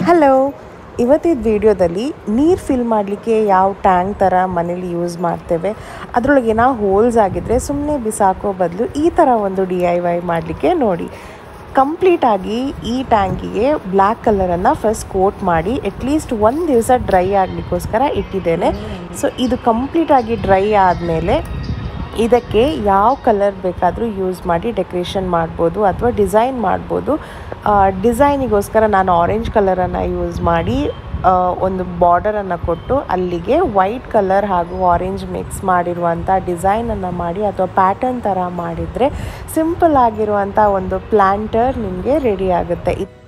hello ಇವತ್ತಿನ ವಿಡಿಯೋದಲ್ಲಿ ನೀರು ಫಿಲ್ ಮಾಡಲಿಕ್ಕೆ ಯಾವ ಟ್ಯಾಂಕ್ ಥರ ಮನೇಲಿ ಯೂಸ್ ಮಾಡ್ತೇವೆ ಅದರೊಳಗೆ ಏನೋ ಹೋಲ್ಸ್ ಆಗಿದ್ದರೆ ಸುಮ್ಮನೆ ಬಿಸಾಕೋ ಬದಲು ಈ ಥರ ಒಂದು ಡಿ ಐ ವೈ ಮಾಡಲಿಕ್ಕೆ ನೋಡಿ ಕಂಪ್ಲೀಟಾಗಿ ಈ ಟ್ಯಾಂಕಿಗೆ ಬ್ಲ್ಯಾಕ್ ಕಲರನ್ನು ಫಸ್ಟ್ ಕೋಟ್ ಮಾಡಿ ಅಟ್ಲೀಸ್ಟ್ ಒಂದು ದಿವಸ ಡ್ರೈ ಆಗಲಿಕ್ಕೋಸ್ಕರ ಇಟ್ಟಿದ್ದೇನೆ ಸೊ ಇದು ಕಂಪ್ಲೀಟಾಗಿ ಡ್ರೈ ಆದಮೇಲೆ ಇದಕ್ಕೆ ಯಾವ ಕಲರ್ ಬೇಕಾದರೂ ಯೂಸ್ ಮಾಡಿ ಡೆಕೋರೇಷನ್ ಮಾಡ್ಬೋದು ಅಥವಾ ಡಿಸೈನ್ ಮಾಡ್ಬೋದು ಡಿಸೈನಿಗೋಸ್ಕರ ನಾನು ಆರೆಂಜ್ ಕಲರನ್ನು ಯೂಸ್ ಮಾಡಿ ಆ, ಒಂದು ಬಾರ್ಡರನ್ನು ಕೊಟ್ಟು ಅಲ್ಲಿಗೆ ವೈಟ್ ಕಲರ್ ಹಾಗೂ ಆರೆಂಜ್ ಮಿಕ್ಸ್ ಮಾಡಿರುವಂಥ ಡಿಸೈನನ್ನು ಮಾಡಿ ಅಥವಾ ಪ್ಯಾಟರ್ನ್ ಥರ ಮಾಡಿದರೆ ಸಿಂಪಲ್ ಆಗಿರುವಂಥ ಒಂದು ಪ್ಲ್ಯಾಂಟರ್ ನಿಮಗೆ ರೆಡಿ ಆಗುತ್ತೆ ಇದ್-